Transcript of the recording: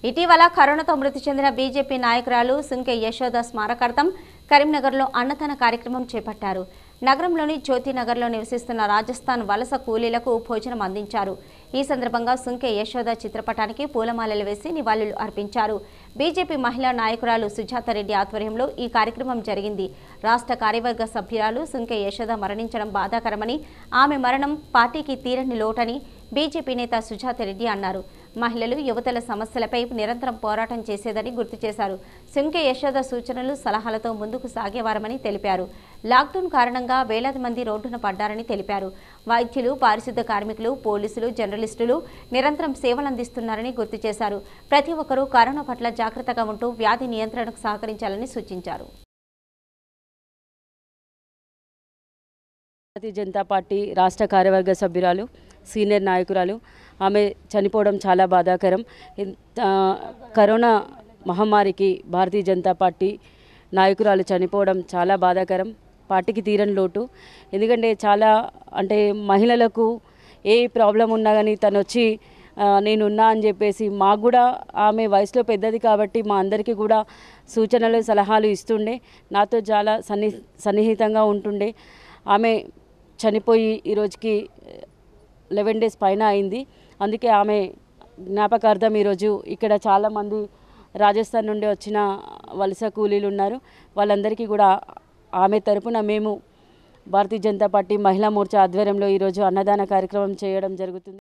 ఇటీవల కరోనాతో మృతి చెందిన బీజేపీ నాయకురాలు సుంకె యశోద స్మారకార్థం కరీంనగర్లో అన్నదాన కార్యక్రమం చేపట్టారు నగరంలోని జ్యోతినగర్లో నివసిస్తున్న రాజస్థాన్ వలస కూలీలకు భోజనం అందించారు ఈ సందర్భంగా సుంకె యశోద చిత్రపటానికి పూలమాలలు వేసి నివాళులు అర్పించారు బీజేపీ మహిళా నాయకురాలు సుజాతారెడ్డి ఆధ్వర్యంలో ఈ కార్యక్రమం జరిగింది రాష్ట్ర కార్యవర్గ సభ్యురాలు సుంకె యశోద మరణించడం బాధాకరమని ఆమె మరణం పార్టీకి తీరని లోటని బీజేపీ నేత సుజాతారెడ్డి అన్నారు మహిళలు యువతల సమస్యలపై నిరంతరం పోరాటం చేసేదని గుర్తు చేశారు సుంకె యశోద సూచనలు సలహాలతో ముందుకు సాగేవారమని తెలిపారు లాక్డౌన్ కారణంగా వేలాది మంది రోడ్డున పడ్డారని తెలిపారు వైద్యులు పారిశుద్ధ కార్మికులు పోలీసులు జర్నలిస్టులు నిరంతరం సేవలందిస్తున్నారని గుర్తు చేశారు ప్రతి ఒక్కరూ కరోనా పట్ల జాగ్రత్తగా ఉంటూ వ్యాధి నియంత్రణకు సహకరించాలని సూచించారు భారతీయ జనతా పార్టీ రాష్ట్ర కార్యవర్గ సభ్యురాలు సీనియర్ నాయకురాలు ఆమె చనిపోవడం చాలా బాధాకరం ఇన్- ఆ, కరోనా మహమ్మారికి భారతీయ జనతా పార్టీ నాయకురాలు చనిపోవడం చాలా బాధాకరం పార్టీకి తీరని లోటు ఎందుకంటే చాలా అంటే మహిళలకు ఏ ప్రాబ్లం ఉన్నా కానీ తను వచ్చి ఆ, నేనున్నా అని చెప్పేసి మాకు కూడా ఆమె వయసులో పెద్దది కాబట్టి మా అందరికీ కూడా సూచనలు సలహాలు ఇస్తుండే నాతో చాలా సన్ని సన్నిహితంగా ఉంటుండే ఆమె చనిపోయి ఈరోజుకి లెవెన్ డేస్ పైన అయింది అందుకే ఆమె జ్ఞాపకార్థం ఈరోజు ఇక్కడ చాలామంది రాజస్థాన్ నుండి వచ్చిన వలస కూలీలు ఉన్నారు వాళ్ళందరికీ కూడా ఆమె తరపున మేము భారతీయ జనతా పార్టీ మహిళా మోర్చా ఆధ్వర్యంలో ఈరోజు అన్నదాన కార్యక్రమం చేయడం జరుగుతుంది